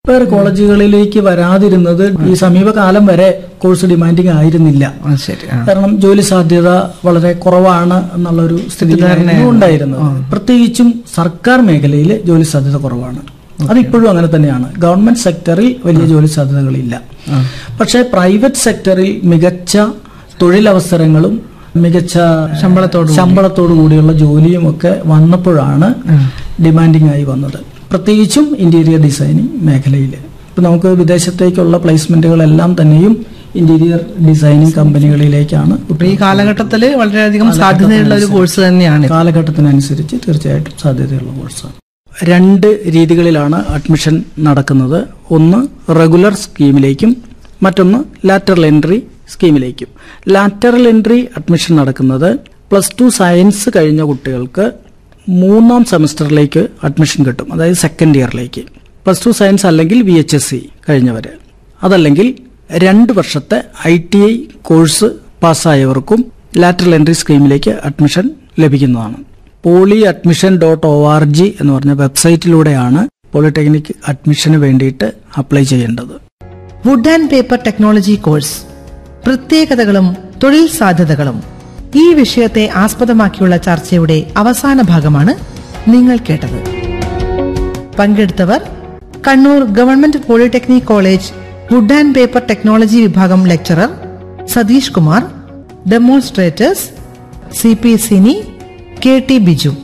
വേറെ കോളേജുകളിലേക്ക് വരാതിരുന്നത് ഈ സമീപകാലം വരെ കോഴ്സ് ഡിമാൻഡിങ് ആയിരുന്നില്ല ആ, ശരി ആ. കാരണം ജോലി സാധ്യത വളരെ കുറവാണ് എന്നുള്ളൊരു സ്ഥിതിയിലായിരുന്നു ഉണ്ടായിരുന്നത് പ്രത്യേകിച്ചും സർക്കാർ മേഖലയിൽ ജോലി സാധ്യത കുറവാണ് അതിപ്പോഴും അങ്ങനെ തന്നെയാണ് ഗവൺമെന്റ് സെക്ടറിൽ വലിയ ജോലി സാധ്യതകളില്ല പക്ഷേ പ്രൈവറ്റ് സെക്ടറിൽ മികച്ച തൊഴിലവസരങ്ങളും മികച്ച ശമ്പളത്തോടു ശമ്പളത്തോടു കൂടിയുള്ള ജോലിയും ഒക്കെ വന്നപ്പോഴാണ് ഡിമാൻഡിങ് ആയി വന്നത് പ്രത്യേകിച്ചും ഇന്റീരിയർ ഡിസൈനിങ് മേഖലയിൽ ഇപ്പൊ നമുക്ക് വിദേശത്തേക്കുള്ള പ്ലേസ്മെന്റുകളെല്ലാം തന്നെയും ഇന്റീരിയർ ഡിസൈനിങ് കമ്പനികളിലേക്കാണ് അപ്പൊ ഈ കാലഘട്ടത്തിൽ വളരെയധികം സാധ്യതയുള്ള ഒരു കോഴ്സ് തന്നെയാണ് ഇത്. കാലഘട്ടത്തിനനുസരിച്ച് തീർച്ചയായിട്ടും സാധ്യതയുള്ള കോഴ്സാണ് രണ്ട് രീതികളിലാണ് അഡ്മിഷൻ നടക്കുന്നത് ഒന്ന് റെഗുലർ സ്കീമിലേക്കും മറ്റൊന്ന് ലാറ്ററൽ എൻട്രി സ്കീമിലേക്കും ലാറ്ററൽ എൻട്രി അഡ്മിഷൻ നടക്കുന്നത് പ്ലസ് ടു സയൻസ് കഴിഞ്ഞ കുട്ടികൾക്ക് മൂന്നാം സെമസ്റ്ററിലേക്ക് അഡ്മിഷൻ കിട്ടും അതായത് സെക്കൻഡ് ഇയറിലേക്ക് പ്ലസ് ടു സയൻസ് അല്ലെങ്കിൽ വി എച്ച് എസ് സി കഴിഞ്ഞവര് അതല്ലെങ്കിൽ രണ്ട് വർഷത്തെ ഐ ടി ഐ കോഴ്സ് പാസ്സായവർക്കും ലാറ്ററൽ എൻട്രി സ്കീമിലേക്ക് അഡ്മിഷൻ ലഭിക്കുന്നതാണ് poly admission dot O R G എന്ന് പറഞ്ഞ വെബ്സൈറ്റിലൂടെയാണ് പോളിടെക്നിക് അഡ്മിഷന് വേണ്ടിയിട്ട് അപ്ലൈ ചെയ്യേണ്ടത് wood and paper technology course പ്രത്യേകതകളും തൊഴിൽ സാധ്യതകളും ഈ വിഷയത്തെ ആസ്പദമാക്കിയുള്ള ചർച്ചയുടെ അവസാന ഭാഗമാണ് നിങ്ങൾ കേട്ടത് പങ്കെടുത്തവർ Kannur government polytechnic college wood and paper technology വിഭാഗം lecturer Satheesh Kumar demonstrators C P Sini K T Biju